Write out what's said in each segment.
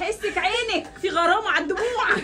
حسك عينك في غرامه على الدموع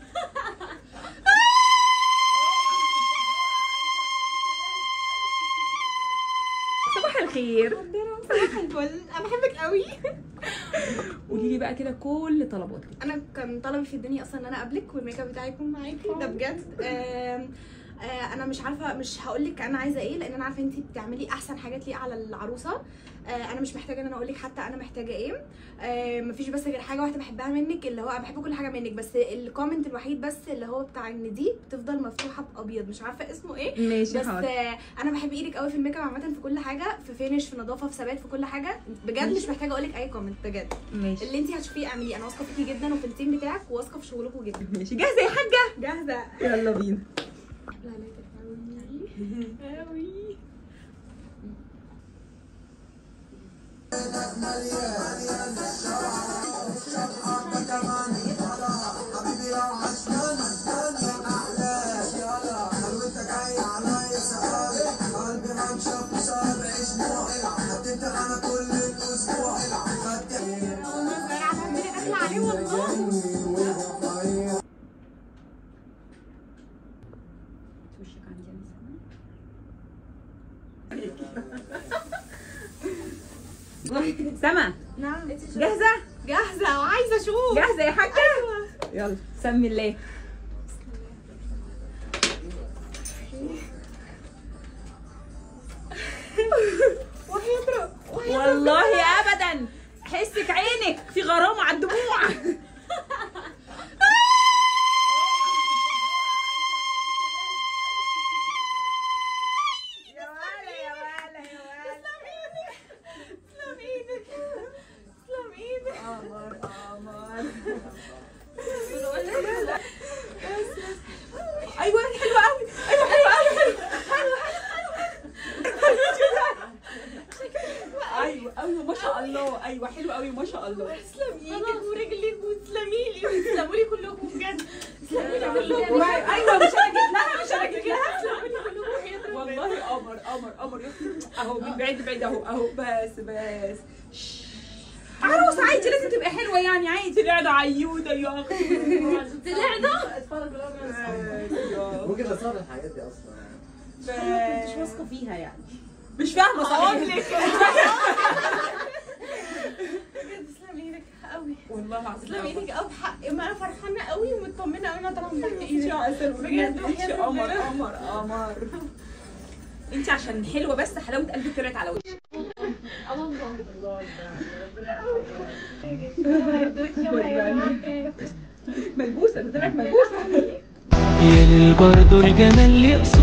صباح الخير صباح الفل انا بحبك قوي قولي لي بقى كده كل طلباتك انا كان طلبي في الدنيا اصلا ان انا اقابلك والميك اب بتاعي يكون معاكي ده بجد آم، آه، انا مش عارفه مش هقول لك انا عايزه ايه لان انا عارفه انت بتعملي احسن حاجات ليه على العروسه آه، انا مش محتاجه ان انا اقول لك حتى انا محتاجه ايه آه، مفيش بس غير حاجه واحده بحبها منك اللي هو انا بحب كل حاجه منك بس الكومنت الوحيد بس اللي هو بتاع ان دي بتفضل مفتوحه بابيض مش عارفه اسمه ايه ماشي بس حاضر آه، انا بحب ايدك قوي في الميك اب عامه في كل حاجه في فينش في نظافه في ثبات في كل حاجه بجد مش محتاجه اقول لك اي كومنت بجد ماشي اللي انت هتشوفيه اعمليه انا واثقه فيكي جدا وفي التيم بتاعك وواثقه في شغلكم جدا ماشي جاهزه يا حاجه جاهزه يلا بينا لا لا قوي قوي داخله عليه والله وشك عندي انا سما نعم جاهزه جاهزه وعايزه اشوف جاهزه يا حاجه يلا سمي الله وهيضرب والله ابدا حسك عينك في غرامه على الدموع يا ولا يا ولا يا ولا تسلم ايدك تسلم ايدك قمر قمر ايوه حلوه قوي ايوه حلوه قوي ايوه ايوه ما شاء الله ايوه حلوه قوي ما شاء الله تسلم ايدك ورجلك وتسلمي لي وتسلموا لي كلكم بجد تسلموا لي كلكم ايوه مش انا جيت لها مش انا جيت لها تسلموا لي كلكم وهيضرب والله قمر قمر قمر يا أختي. اهو من بعيد بعيد اهو اهو بس بس شش. عروسه عادي لازم تبقى حلوه يعني عادي طلعنا عيوده يا اختي طلعنا ممكن اصور الحاجات دي اصلا مش واثقه فيها يعني مش فاهمه صحيح بجد تسلم ايدك قوي والله العظيم تسلم ايدك قوي بحق ما انا فرحانه قوي ومطمنه قوي انا طالعه من تحت انت ايدك عسل بجد بجد وحياة انت قمر ربنا. قمر قمر انت عشان حلوه بس حلاوه قلبك طلعت على وشك ملبوسه ده طلعت ملبوسه يا للبرضو الجمال يقصد